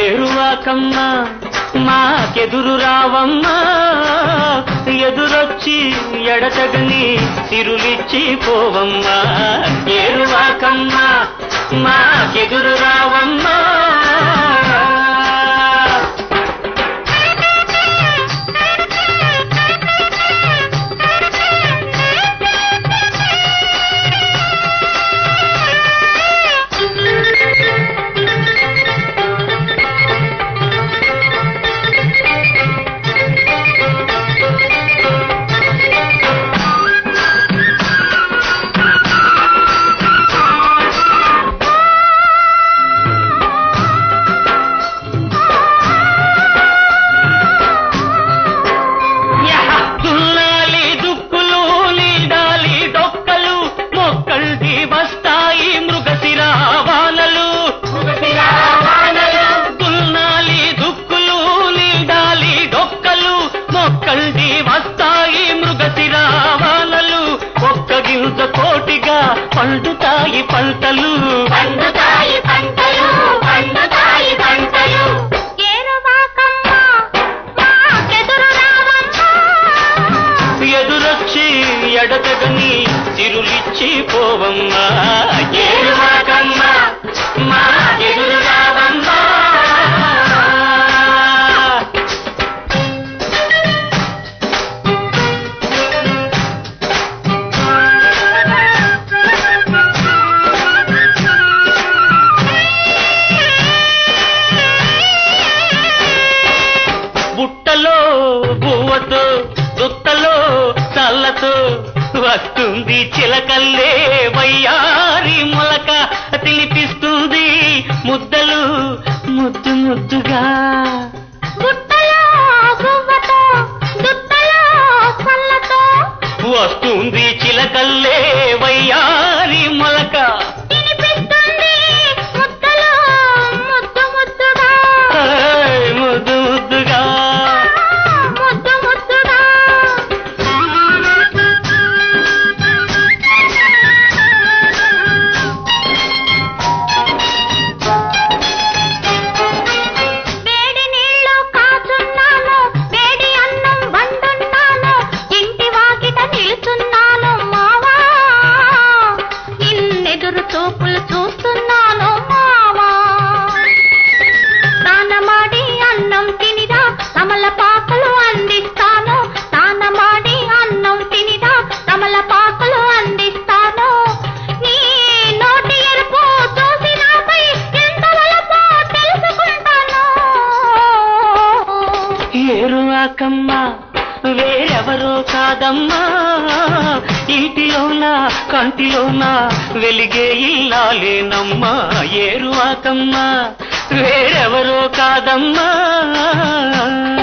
ఏరువాకమ్మా మాకెదురు రావమ్మా ఎదురొచ్చి ఎడతగని తిరులిచ్చి పోవమ్మా ఏరువాకమ్మా మాకెదురు రావమ్మా యహ! దున్నాలి దుక్కులు నీడాలి డొక్కలు మొక్కల్ది వస్తాయి మృగశిర వానలు దున్నాలి దుక్కులు నీడాలి డొక్కలు మొక్కల్ది వస్తాయి మృగశిర వానలు ఒక్క గింజ కోటిగా పండుతాయి పంటలు పండుతాయి పంటలు పండుతాయి పంటలు ఏరువాకమ్మ మాకెదురు రావమ్మ ఎదురొచ్చి ఎడతగని తిరులిచ్చి పోవమ్మా ఏరువాకమ్మా మా ఎదురు రావమ్మా బుట్టలో బువ్వతో దుత్తలో చల్లతో వస్తుంది చిలకల్లే వయ్యారి మొలక తినిపిస్తుంది ముద్దలు ముద్దు ముద్దుగా గుట్టలో గువ్వతో దుట్టలో సల్లతో వస్తుంది చిలకల్లే వయ్యారి మొలక తినిపిస్తుంది ముద్దలో ముద్దు ముద్దుగా ఏయ్, ముద్దు ముద్దుగా ముద్దు ముద్దుగా వేడి నీళ్ళు కాచున్నాను వేడి అన్నం వండున్నాను ఇంటి వాకిట నిలుచున్నాను మావా నిన్నెదురు చూపులు చూస్తున్నాను మావా స్నానమాడి అన్నం తినిరా తమలపాకులు అందిస్తాను స్నానమాడి అన్నం తినిరా తమలపాకులు అందిస్తాను నీ నోటి ఎరుపు చూసి నాపై ఎంత వలపో తెలుసుకుంటాను ఏరువాకమ్మా వేరెవరో కాదమ్మా ఇంటిలోన కంటిలోన వెలిగే ఇల్లాలేనమ్మా ఏరువాకమ్మా వేరెవరో కాదమ్మా